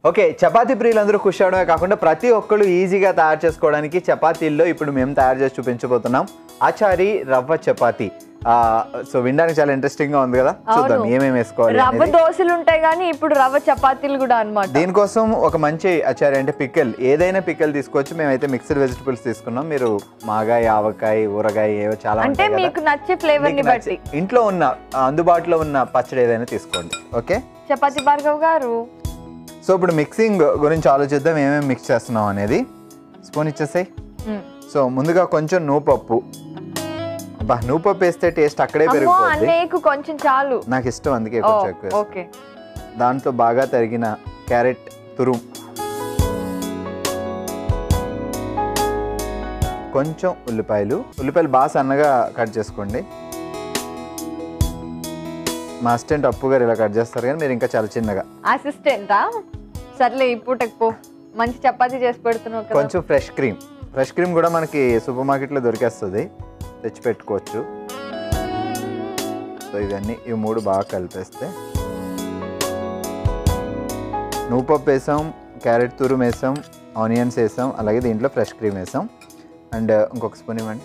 Okay chapati ప్రియులందరూ ఖుషి అవడమే కాకుండా ప్రతి ఒక్కళ్ళు ఈజీగా తయారు చేసుకోవడానికి చపాతీల్లో ఇప్పుడు మేము తయారు చేసి చూపించబోతున్నాం ఆచారి రవ్వ చపాతీ ఆ, సో వినడానికి చాలా ఇంట్రెస్టింగ్ గా ఉంది కదా చూద్దాం అవును. ఏమేమి వేసుకోవాలి రవ్వ అనేది. దోశలు ఉంటాయి కానీ ఇప్పుడు రవ్వ చపాతీలు కూడా అన్నమాట దీనికోసం ఒక మంచి అచారి అంటే పిక్కల్ ఏదైనా పిక్కల్ తీసుకోవచ్చు మేమైతే మిక్స్డ్ వెజిటబుల్స్ తీసుకున్నాం మీరు మాగాయ ఆవకాయ ఊరగాయ ఏవో చాలా అంటే ఉంటాయి కదా. మీకు నచ్చే ఫ్లేవర్ ని మీకు బట్టి నచ్చే- ఇంట్లో ఉన్న ఆ, అందుబాటులో ఉన్న పచ్చడి ఏదైనా తీసుకోండి ఓకే చపాతీ భార్గవ్ గారు సో ఇప్పుడు మిక్సింగ్ గురించి ఆలోచిద్దాం ఏమేమి మిక్స్ చేస్తున్నాం అనేది స్పూన్ ఇచ్చేసాయి మ్మ్. సో ముందుగా కొంచెం నూపప్పు అబ్బా నూపప్పు వేస్తే టేస్ట్ అక్కడే అమ్మో పెరిగిపోద్ది అన్నయ్యకు కొంచెం చాలు నాకు ఇష్టం అందుకే ఓ, కొంచెం ఎక్కువ వేస్తా. ఓకే దాంట్లో బాగా తరిగిన క్యారెట్ తురుం కొంచెం ఉల్లిపాయలు ఉల్లిపాయలు బాగా సన్నగా కట్ చేసుకోండి మా అసిస్టెంట్ అప్పు గారు ఇలా కట్ చేస్తారు కానీ మీరు ఇంకా చాలా చిన్నగా అసిస్టెంటా సర్లే ఈ పూటకు పో మంచి చపాతీ చేసి పెడుతున్నావు కదా కొంచెం ఫ్రెష్ క్రీమ్ ఫ్రెష్ క్రీమ్ కూడా మనకి సూపర్ మార్కెట్లో దొరికేస్తుంది తెచ్చి పెట్టుకోవచ్చు సో ఇవన్నీ ఇవి మూడు బాగా కలిపేస్తే నూపప్పు వేసాం క్యారెట్ తురుము వేసాం ఆనియన్స్ వేసాం అలాగే దీంట్లో ఫ్రెష్ క్రీమ్ వేసాం అండ్ ఇంకొక స్పూన్ ఇవ్వండి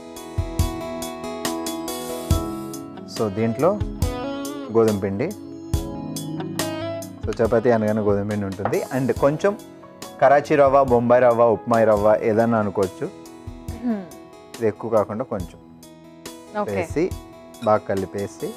సో దీంట్లో గోధుమ పిండి సో చపాతీ అనగానే గోధుమ పిండి ఉంటుంది అండ్ కొంచెం కరాచీ రవ్వ బొంబాయి రవ్వ ఉప్మాయి రవ్వ ఏదన్నా అనుకోవచ్చు హ్మ్. ఇది ఎక్కువ కాకుండా కొంచెం ఓకే వేసి బాగా కలిపేసి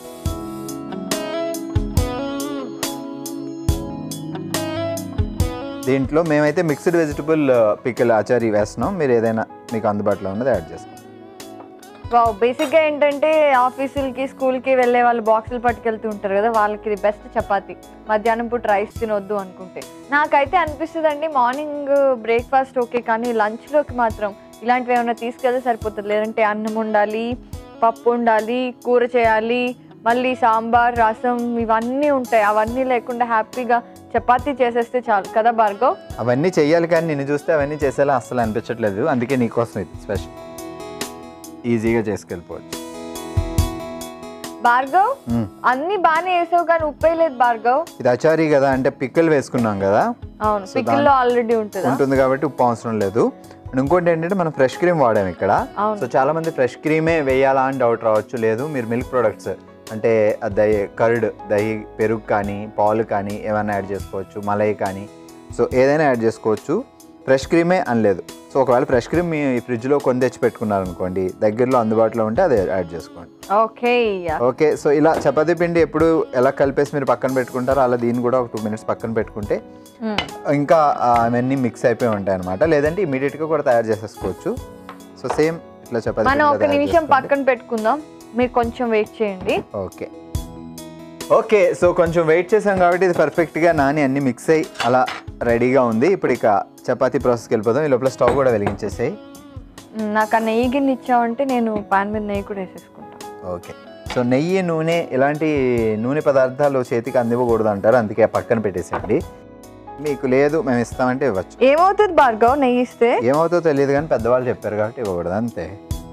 దీంట్లో మేమైతే మిక్స్డ్ వెజిటబుల్ పికిల్ ఆచారి వేస్తున్నాం మీరు ఏదైనా మీకు అందుబాటులో ఉన్నది యాడ్ చేసుకోండి వావ్ బేసిక్ గా ఏంటంటే ఆఫీసులకి స్కూల్ కి వెళ్ళే వాళ్ళు బాక్సులు పట్టుకెళ్తూ ఉంటారు కదా వాళ్ళకి ఇది బెస్ట్ చపాతి మధ్యాహ్నం పూట రైస్ తినొద్దు అనుకుంటే నాకైతే అనిపిస్తుంది అండి మార్నింగ్ బ్రేక్ఫాస్ట్ ఓకే కానీ lunch లోకి మాత్రం ఇలాంటివి ఏమైనా తీసుకెళ్తే సరిపోతుంది లేదంటే అన్నం ఉండాలి పప్పు ఉండాలి కూర చేయాలి మళ్ళీ సాంబార్ రసం ఇవన్నీ ఉంటాయి అవన్నీ లేకుండా హ్యాపీగా చపాతీ చేసేస్తే చాలు కదా భార్గవ్ అవన్నీ చెయ్యాలి కానీ నిన్ను చూస్తే అవన్నీ చేసేలా అస్సలు అనిపించట్లేదు అందుకే నీకోసం ఇది స్పెషల్ ఈజీగా చేసుకెళ్ళిపోవచ్చు భార్గవ్ మ్మ్. అన్ని బాగానే వేసావు కానీ ఉప్పే లేదు భార్గవ్ ఇది అచారీ కదా అంటే పిక్కల్ వేసుకున్నాం కదా అవును So పికిల్లో ఆల్రెడీ ఉంటుందా ఉంటుంది కాబట్టి ఉప్పు అవసరం లేదు అండ్ ఇంకోటి ఏంటంటే మనం ఫ్రెష్ క్రీమ్ వాడాం ఇక్కడ అవును. సో చాలా మంది ఫ్రెష్ క్రీమే వేయాలా అని డౌట్ రావచ్చు లేదు మీరు మిల్క్ ప్రొడక్ట్స్ అంటే ఆ దహి కర్డ్ దహి పెరుగు కానీ పాలు కానీ ఏమైనా యాడ్ చేసుకోవచ్చు మలై కానీ సో ఏదైనా యాడ్ చేసుకోవచ్చు ఫ్రెష్ క్రీమే అనలేదు సో ఒకవేళ ఫ్రెష్ క్రీమ్ మీ ఫ్రిడ్జ్లో కొని తెచ్చి పెట్టుకున్నారనుకోండి దగ్గరలో అందుబాటులో ఉంటే అది యాడ్ చేసుకోండి ఓకే ఓకే సో ఇలా చపాతీ పిండి ఎప్పుడు ఎలా కలిపేసి మీరు పక్కన పెట్టుకుంటారో అలా దీన్ని కూడా ఒక టూ మినిట్స్ పక్కన పెట్టుకుంటే ఇంకా ఆ, అవన్నీ మిక్స్ అయిపోయి ఉంటాయి అనమాట లేదంటే ఇమీడియట్గా కూడా తయారు చేసేసుకోవచ్చు సో సేమ్ ఇట్లా చపాతీ మనం పిండిలో ఒక తయారు నిమిషం చేసుకోండి. పక్కన పెట్టుకుందాం మీరు కొంచెం వెయిట్ చేయండి ఓకే ఓకే సో కొంచెం వెయిట్ చేసాం కాబట్టి ఇది పర్ఫెక్ట్గా నాని అన్ని మిక్స్ అయ్యి అలా రెడీగా ఉంది ఇప్పుడు ఇక చపాతీ ప్రాసెస్కి వెళ్ళిపోదాం ఈ లోపల స్టవ్ కూడా వెలిగించేసాయి మ్, నాకు ఆ నెయ్యి గిన్నె ఇచ్చావంటే నేను పాన్ మీద నెయ్యి కూడా వేసేసుకుంటాను ఓకే సో నెయ్యి నూనె ఇలాంటి నూనె పదార్థాలు చేతికి అందివ్వకూడదు అంటారు అందుకే పక్కన పెట్టేసేయండి మీకు లేదు మేము ఇస్తామంటే ఇవ్వచ్చు ఏమవుతుంది భార్గవ్ నెయ్యి ఇస్తే ఏమవుతుందో తెలియదు కానీ పెద్దవాళ్ళు చెప్పారు కాబట్టి ఇవ్వకూడదు అంతే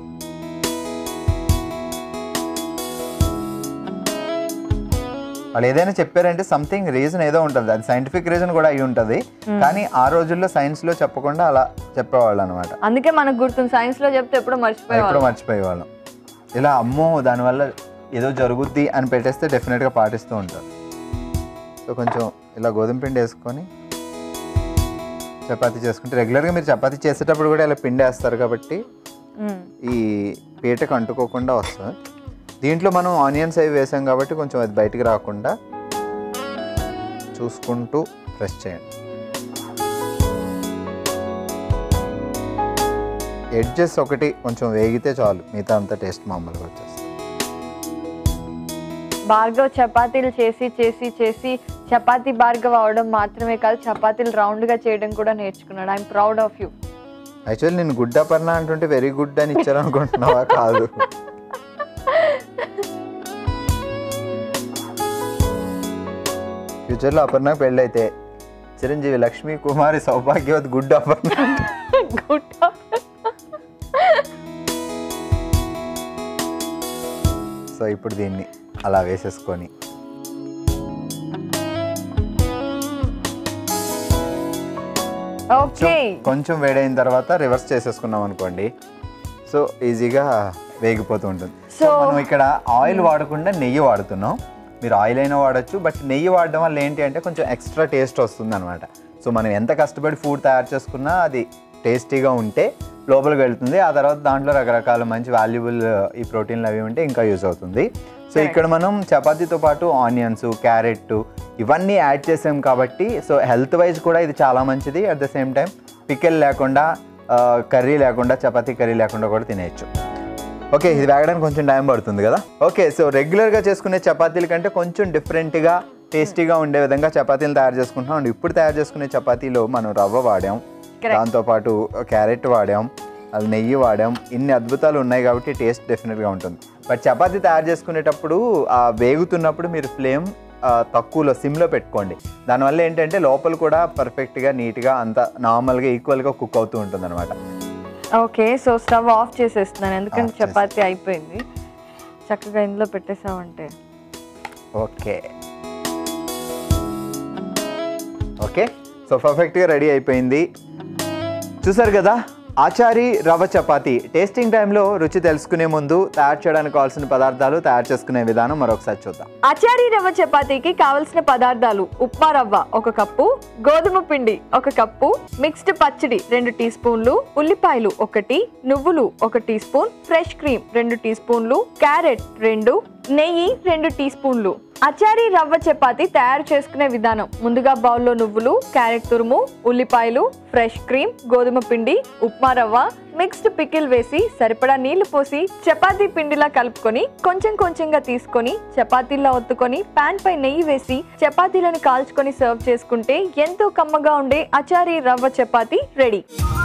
వాళ్ళు ఏదైనా చెప్పారంటే సంథింగ్ రీజన్ ఏదో ఉంటుంది అది సైంటిఫిక్ రీజన్ కూడా అయి ఉంటుంది కానీ ఆ రోజుల్లో సైన్స్ లో చెప్పకుండా అలా చెప్పేవాళ్ళు అనమాట అందుకే మనకు గుర్తుంది సైన్స్ లో చెప్తే ఎప్పుడో ఎప్పుడో మర్చిపోయేవాళ్ళం మర్చిపోయేవాళ్ళం ఇలా అమ్మో దానివల్ల ఏదో జరుగుద్ది అని పెట్టేస్తే డెఫినెట్గా పాటిస్తూ ఉంటారు సో కొంచెం ఇలా గోధుమ పిండి వేసుకొని చపాతీ చేసుకుంటే రెగ్యులర్గా మీరు చపాతీ చేసేటప్పుడు కూడా ఇలా పిండి వేస్తారు కాబట్టి మ్, ఈ పీటకు అంటుకోకుండా వస్తుంది దీంట్లో మనం ఆనియన్స్ అవి వేసాం కాబట్టి కొంచెం అది బయటికి రాకుండా చూసుకుంటూ ప్రెస్ చేయండి ఎడ్జెస్ ఒకటి కొంచెం వేగితే చాలు మిగతా అంతా టేస్ట్ మామూలుగా వచ్చేస్తుంది భార్గవ్ చపాతీలు చేసి చేసి చేసి చపాతీ భార్గవ్ అవడం మాత్రమే కాదు చపాతీలు రౌండ్ గా చేయడం కూడా నేర్చుకున్నాడు I'm proud of you actually నేను గుడ్ అపర్ణ అంటుంటే వెరీ గుడ్ అని ఇచ్చారు అనుకుంటున్నావా కాదు ఫ్యూచర్లో అపర్ణ పెళ్ళైతే చిరంజీవి లక్ష్మీ కుమారి సౌభాగ్యవత్ గుడ్ అపర్ణ గుడ్ సో ఇప్పుడు దీన్ని అలా వేసేసుకొని ఓకే కొంచెం వేడైన తర్వాత రివర్స్ చేసేసుకున్నాం అనుకోండి సో ఈజీగా వేగిపోతూ ఉంటుంది సో So- మనం ఇక్కడ ఆయిల్ వాడకుండా నెయ్యి వాడుతున్నాం మీరు ఆయిల్ అయినా వాడచ్చు బట్ నెయ్యి వాడడం వల్ల ఏంటి అంటే కొంచెం ఎక్స్ట్రా టేస్ట్ వస్తుంది అనమాట సో మనం ఎంత కష్టపడి ఫుడ్ తయారు చేసుకున్నా అది టేస్టీగా ఉంటే లోపలికి వెళ్తుంది ఆ తర్వాత దాంట్లో రకరకాల మంచి వాల్యుబుల్ ఈ ప్రోటీన్లు అవి ఉంటే ఇంకా యూజ్ అవుతుంది సో ఇక్కడ మనం చపాతీతో పాటు ఆనియన్స్ క్యారెట్ ఇవన్నీ యాడ్ చేసాం కాబట్టి సో హెల్త్ వైజ్ కూడా ఇది చాలా మంచిది at the same time pickle లేకుండా కర్రీ లేకుండా చపాతీ కర్రీ లేకుండా కూడా తినేయచ్చు ఓకే ఇది వేగడానికి కొంచెం టైం పడుతుంది కదా ఓకే సో రెగ్యులర్గా చేసుకునే చపాతీల కంటే కొంచెం డిఫరెంట్గా టేస్టీగా ఉండే విధంగా చపాతీలు తయారు చేసుకుంటున్నాం అండ్ ఇప్పుడు తయారు చేసుకునే చపాతీలో మనం రవ్వ వాడాం Correct. దాంతోపాటు క్యారెట్ వాడాం అది నెయ్యి వాడాం ఇన్ని అద్భుతాలు ఉన్నాయి కాబట్టి టేస్ట్ డెఫినెట్గా ఉంటుంది బట్ చపాతీ తయారు చేసుకునేటప్పుడు ఆ వేగుతున్నప్పుడు మీరు ఫ్లేమ్ తక్కువలో సిమ్లో పెట్టుకోండి దానివల్ల ఏంటంటే లోపల కూడా పర్ఫెక్ట్గా నీట్గా అంత నార్మల్గా ఈక్వల్గా కుక్ అవుతూ ఉంటుంది అనమాట ఓకే సో స్టవ్ ఆఫ్ చేసేస్తున్నాను ఎందుకంటే Off చేసేయ్. చపాతీ అయిపోయింది చక్కగా ఇందులో పెట్టేసామంటే ఓకే ఓకే సో పర్ఫెక్ట్గా రెడీ అయిపోయింది చూసారు కదా ఆచారి రవ్వ చపాతి టేస్టింగ్ టైంలో రుచి తెలుసుకునే ముందు తయారు చేయడానికి కావాల్సిన పదార్థాలు తయారు చేసుకునే విధానం మరొకసారి చూద్దాం అచారీ రవ్వ చపాతీకి కావలసిన పదార్థాలు ఉప్మా రవ్వ ఒక కప్పు గోధుమ పిండి ఒక కప్పు మిక్స్డ్ పచ్చడి రెండు టీ స్పూన్లు ఉల్లిపాయలు ఒకటి నువ్వులు ఒక టీ స్పూన్ ఫ్రెష్ క్రీమ్ రెండు టీ స్పూన్లు క్యారెట్ రెండు నెయ్యి రెండు టీ స్పూన్లు అచారీ రవ్వ చపాతి తయారు చేసుకునే విధానం ముందుగా బౌల్లో నువ్వులు క్యారెట్ తురుము ఉల్లిపాయలు ఫ్రెష్ క్రీమ్ గోధుమ పిండి ఉప్మా రవ్వ మిక్స్డ్ పికిల్ వేసి సరిపడా నీళ్లు పోసి చపాతీ పిండిలా కలుపుకొని కొంచెం కొంచెంగా తీసుకొని చపాతీలా ఒత్తుకొని పాన్ పై నెయ్యి వేసి చపాతీలను కాల్చుకొని సర్వ్ చేసుకుంటే ఎంతో కమ్మగా ఉండే అచారీ రవ్వ చపాతీ రెడీ